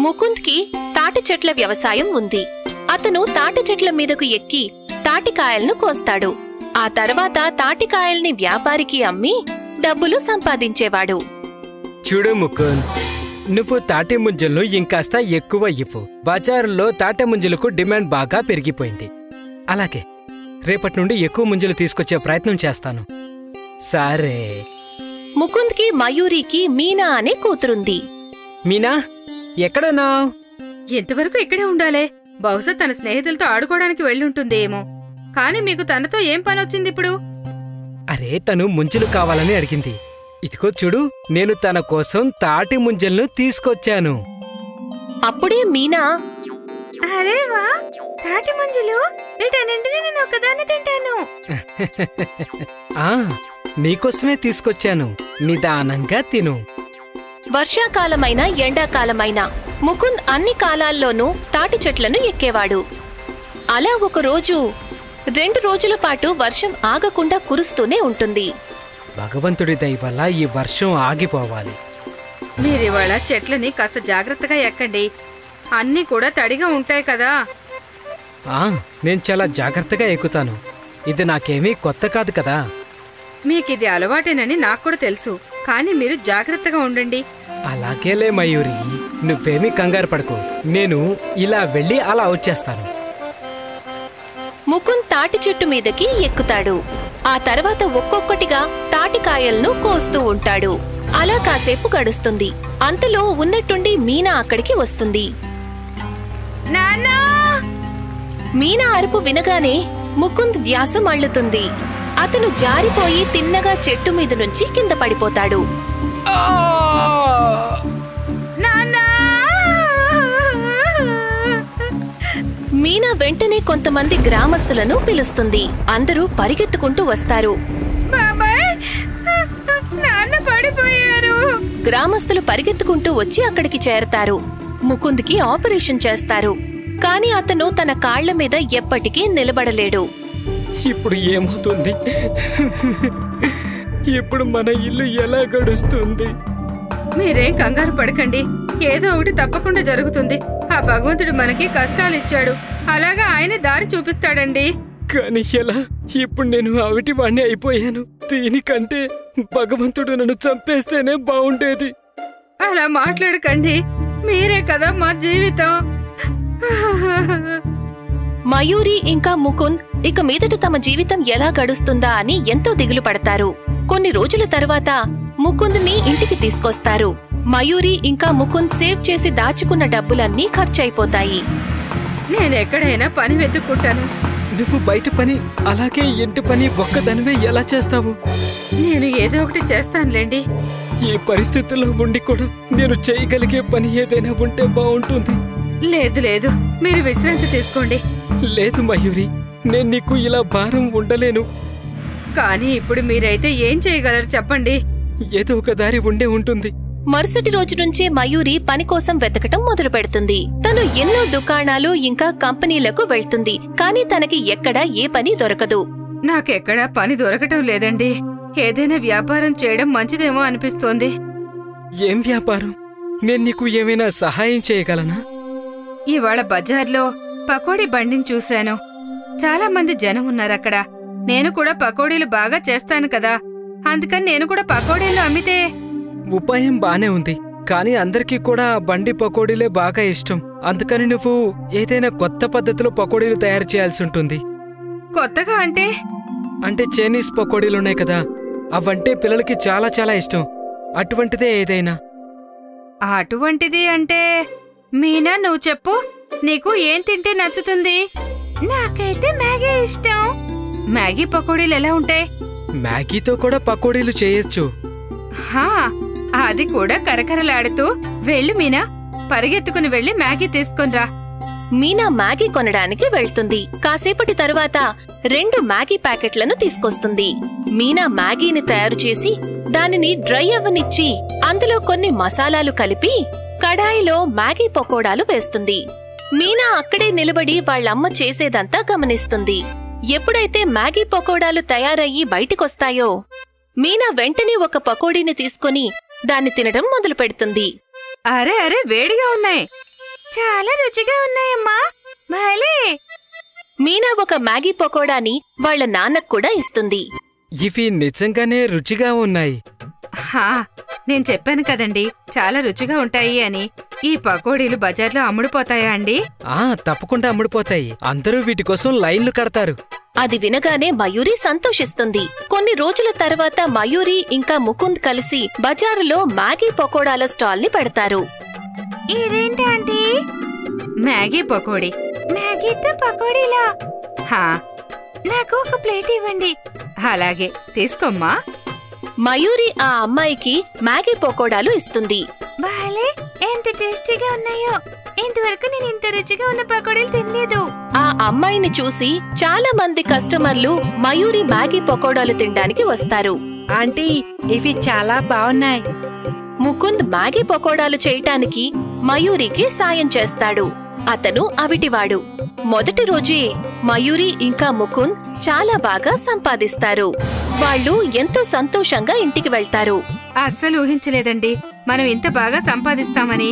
ముకుంద్కి తాటి చెట్ల వ్యవసాయం ఉంది అతను తాటి చెట్ల మీదకు ఎక్కి తాటికాయలను కోస్తాడు ఆ తర్వాత తాటికాయల్ని వ్యాపారికి అమ్మి డబ్బులు సంపాదించేవాడు చూడు ముకుంద్ నువ్వు తాటి ముంజలను ఇంకాస్త ఎక్కువ ఇవ్వు బజారులో తాటి ముంజలకు డిమాండ్ బాగా పెరిగిపోయింది అలాగే రేపటి నుండి ఎక్కువ ముంజలు తీసుకొచ్చే ప్రయత్నం చేస్తాను సరే ముకుంద్కి మయూరికి మీనా అనే కూతురుంది మీనా ఎక్కడున్నావు ఇంతవరకు ఇక్కడే ఉండాలే బహుశా తన స్నేహితులతో ఆడుకోవడానికి వెళ్ళుంటుంది ఏమో కానీ మీకు తనతో ఏం పని వచ్చింది ఇప్పుడు అరే తను ముంజలు కావాలని అడిగింది ఇదిగో చూడు నేను తన కోసం తాటి ముంజలను తీసుకొచ్చాను అప్పుడే మీనా అరే వా తాటి మంజులు వీటన్నింటినీ నేను ఒక్కదాన్ని తింటాను ఆ నీకోసమే తీసుకొచ్చాను నిదానంగా తిను వర్షాకాలమైన ఎండాకాలమైన ముకుంద్ అన్ని కాలాల్లోనూ తాటి చెట్లను ఎక్కేవాడు అలా ఒక రోజు రెండు రోజుల పాటు వర్షం ఆగకుండా కురుస్తూనే ఉంటుంది భగవంతుడి దయ వల్ల ఈ వర్షం ఆగిపోవాలి మీరివాళ చెట్లని కాస్త జాగ్రత్తగా ఎక్కండి అన్నీ కూడా తడిగా ఉంటాయి కదా ఆ నేను చాలా జాగ్రత్తగా ఎక్కుతాను ఇది నాకేమీ కొత్త కాదు కదా మీకిది అలవాటేనని నాకు కూడా తెలుసు కానీ మీరు జాగ్రత్తగా ఉండండి అలాగేలే మయూరి నువ్వేమీ కంగారు పడకు నేను ఇలా వెళ్ళి అలా వచ్చేస్తాను ముకుంద్ తాటి చెట్టు మీదకి ఎక్కుతాడు ఆ తర్వాత ఒక్కొక్కటిగా తాటికాయలను కోస్తూ ఉంటాడు అలా కాసేపు గడుస్తుంది అంతలో ఉన్నట్టుండి మీనా అక్కడికి వస్తుంది నాన్నా మీనా అరుపు వినగానే ముకుంద్ ధ్యాస మళ్ళుతుంది అతను జారిపోయి తిన్నగా చెట్టు మీద నుంచి కింద పడిపోతాడు నాన్నా మీనా వెంటనే కొంతమంది గ్రామస్తులను పిలుస్తుంది అందరూ పరిగెత్తుకుంటూ వస్తారు బాబాయ్ నాన్న పడిపోయారు గ్రామస్తులు పరిగెత్తుకుంటూ వచ్చి అక్కడికి చేరతారు ముకుంద్కి ఆపరేషన్ చేస్తారు కాని అతను తన కాళ్ల మీద ఎప్పటికీ నిలబడలేడు ఇప్పుడు ఏమవుతుంది ఇప్పుడు మన ఇల్లు ఎలా గడుస్తుంది మీరేం కంగారు పడకండి ఏదో ఒకటి తప్పకుండా జరుగుతుంది ఆ భగవంతుడు మనకి కష్టాలు ఇచ్చాడు అలాగా ఆయన దారి చూపిస్తాడండి కానీ ఎలా ఇప్పుడు నేను అవిటి వాణ్ణి అయిపోయాను దీనికంటే భగవంతుడు నన్ను చంపేస్తేనే బాగుండేది అలా మాట్లాడకండి మీరే కదా మా జీవితం మయూరి ఇంకా ముకుంద్ ఇక మీదట తమ జీవితం ఎలా గడుస్తుందా అని ఎంతో దిగులు పడతారు కొన్ని రోజుల తర్వాత ముకుంద్ని ఇంటికి తీసుకొస్తారు మయూరి ఇంకా ముకుంద్ సేవ్ చేసి దాచుకున్న డబ్బులన్నీ ఖర్చయిపోతాయి నేను ఎక్కడైనా పని వెతుక్కుంటాను నువ్వు బయట పని అలాగే ఇంటి పని ఒక్కదానివే ఎలా చేస్తావు నేను ఏదో ఒకటి చేస్తానులేండి ఈ పరిస్థితుల్లో ఉండి కూడా నేను చేయగలిగే పని ఏదైనా ఉంటే బాగుంటుంది లేదు లేదు మీరు విశ్రాంతి తీసుకోండి లేదు మయూరి నేను నీకు ఇలా భారం ఉండలేను కానీ ఇప్పుడు మీరైతే ఏం చేయగలరు చెప్పండి ఏదో ఒక దారి ఉండే ఉంటుంది మరుసటి రోజు నుంచే మయూరి పని కోసం వెతకటం మొదలు పెడుతుంది తను ఎన్నో దుకాణాలు ఇంకా కంపెనీలకు వెళ్తుంది కానీ తనకి ఎక్కడా ఏ పని దొరకదు నాకెక్కడా పని దొరకటం లేదండి ఏదైనా వ్యాపారం చేయడం మంచిదేమో అనిపిస్తోంది ఏం వ్యాపారం నేను నీకు ఏమైనా సహాయం చేయగలనా ఇవాళ బజార్లో పకోడీ బండిని చూశాను చాలా మంది జనం ఉన్నారక్కడ నేను కూడా పకోడీలు బాగా చేస్తాను కదా అందుకని నేను కూడా పకోడీలు అమ్మితే ఉపాయం బానే ఉంది కానీ అందరికీ కూడా ఆ బండి పకోడీలే బాగా ఇష్టం అందుకని నువ్వు ఏదైనా కొత్త పద్ధతిలో పకోడీలు తయారు చేయాల్సి ఉంటుంది కొత్తగా అంటే అంటే చైనీస్ పకోడీలున్నాయి కదా అవంటే పిల్లలకి చాలా చాలా ఇష్టం అటువంటిదే ఏదైనా అటువంటిది అంటే మీనా నువ్వు చెప్పు నీకు ఏం తింటే నచ్చుతుంది నాకైతే మ్యాగీ ఇష్టం మ్యాగీ పకోడీలు ఎలా ఉంటాయి మ్యాగీతో కూడా పకోడీలు చేయొచ్చు హా అది కూడా కరకరలాడుతూ వెళ్ళు మీనా పరిగెత్తుకుని వెళ్ళి మ్యాగీ తీసుకునిరా మీనా మ్యాగీ కొనడానికి వెళ్తుంది కాసేపటి తరువాత రెండు మ్యాగీ ప్యాకెట్లను తీసుకొస్తుంది మీనా మ్యాగీని తయారు చేసి దానిని డ్రై అవ్వనిచ్చి అందులో కొన్ని మసాలాలు కలిపి కడాయిలో మ్యాగీ పకోడాలు వేస్తుంది మీనా అక్కడే నిలబడి వాళ్ళమ్మ చేసేదంతా గమనిస్తుంది ఎప్పుడైతే మ్యాగీ పకోడాలు తయారయ్యి బయటికొస్తాయో మీనా వెంటనే ఒక పకోడీని తీసుకొని దాన్ని తినడం మొదలు పెడుతుంది అరే అరే వేడిగా ఉన్నాయి చాలా రుచిగా ఉన్నాయమ్మా భలే మీనా ఒక మ్యాగీ పకోడాని వాళ్ళ నాన్నకు కూడా ఇస్తుంది ఇవి నిజంగానే రుచిగా ఉన్నాయి హా నేను చెప్పాను కదండి చాలా రుచిగా ఉంటాయి అని ఈ పకోడీలు బజార్లో అమ్ముడుపోతాయా అండి ఆ తప్పకుండా అమ్ముడుపోతాయి అందరూ వీటి కోసం లైన్లు కడతారు అది వినగానే మయూరి సంతోషిస్తుంది కొన్ని రోజుల తర్వాత మయూరి ఇంకా ముకుంద్ కలిసి బజారులో మ్యాగీ పకోడాల స్టాల్ ని పెడతారు ఇదేంటి ఆంటీ మ్యాగీ పకోడీ మ్యాగీతో పకోడీలా హా నాకు ఒక ప్లేట్ ఇవ్వండి అలాగే తీసుకోమ్మా మయూరి ఆ అమ్మాయికి మ్యాగీ పకోడాలు ఇస్తుంది బాలే ఎంత టేస్టీగా ఉన్నాయో ఇంతవరకు నేను ఇంత రుచిగా ఉన్న పకోడీలు తినలేదు ఆ అమ్మాయిని చూసి చాలా మంది కస్టమర్లు మయూరి మ్యాగీ పకోడాలు తినడానికి వస్తారు ఆంటీ ఇవి చాలా బాగున్నాయి ముకుంద్ మ్యాగీ పకోడాలు చేయటానికి మయూరికి సాయం చేస్తాడు అతను అవిటివాడు మొదటి రోజే మయూరి ఇంకా ముకుంద్ చాలా బాగా సంపాదిస్తారు వాళ్ళు ఎంతో సంతోషంగా ఇంటికి వెళ్తారు అస్సలు ఊహించలేదండి మనం ఇంత బాగా సంపాదిస్తామని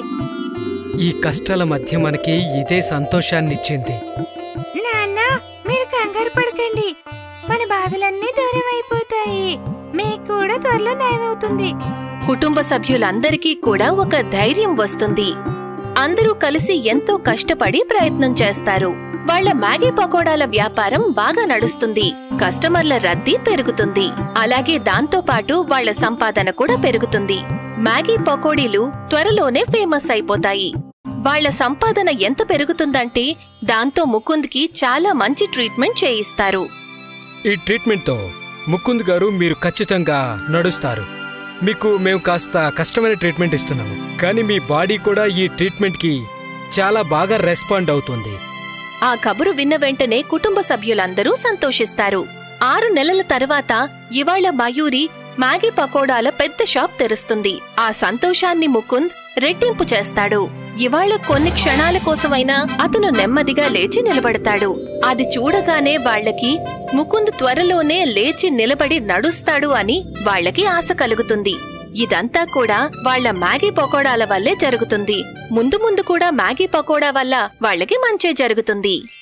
ఈ కష్టాల మధ్య మనకి ఇదే సంతోషాన్నిచ్చింది నాన్న మీరు కంగారు పడకండి మన బాధలన్నీ దూరం అయిపోతాయి మీకు కూడా త్వరలో నయమవుతుంది కుటుంబ సభ్యులందరికీ కూడా ఒక ధైర్యం వస్తుంది అందరూ కలిసి ఎంతో కష్టపడి ప్రయత్నం చేస్తారు వాళ్ళ మ్యాగీ పకోడాల వ్యాపారం బాగా నడుస్తుంది కస్టమర్ల రద్దీ పెరుగుతుంది అలాగే దాంతో పాటు వాళ్ళ సంపాదన కూడా పెరుగుతుంది మ్యాగీ పకోడీలు త్వరలోనే ఫేమస్ అయిపోతాయి వాళ్ళ సంపాదన ఎంత పెరుగుతుందంటే దాంతో ముకుంద్కి చాలా మంచి ట్రీట్మెంట్ చేయిస్తారు ఈ ట్రీట్మెంట్తో ముకుంద్ గారు మీరు ఖచ్చితంగా నడుస్తారు మీకు మేము కాస్త కష్టమైన ట్రీట్మెంట్ ఇస్తున్నాము కానీ మీ బాడీ కూడా ఈ ట్రీట్మెంట్కి చాలా బాగా రెస్పాండ్ అవుతుంది ఆ కబురు విన్న వెంటనే కుటుంబ సభ్యులందరూ సంతోషిస్తారు ఆరు నెలల తర్వాత ఇవాళ మయూరి మ్యాగీ పకోడాల పెద్ద షాప్ తెరుస్తుంది ఆ సంతోషాన్ని ముకుంద్ రెట్టింపు చేస్తాడు ఇవాళ కొన్ని క్షణాల కోసమైనా అతను నెమ్మదిగా లేచి నిలబడతాడు అది చూడగానే వాళ్ళకి ముకుంద్ త్వరలోనే లేచి నిలబడి నడుస్తాడు అని వాళ్ళకి ఆశ కలుగుతుంది ఇదంతా కూడా వాళ్ళ మ్యాగీ పకోడాల వల్లే జరుగుతుంది ముందు ముందు కూడా మ్యాగీ పకోడా వల్ల వాళ్ళకి మంచే జరుగుతుంది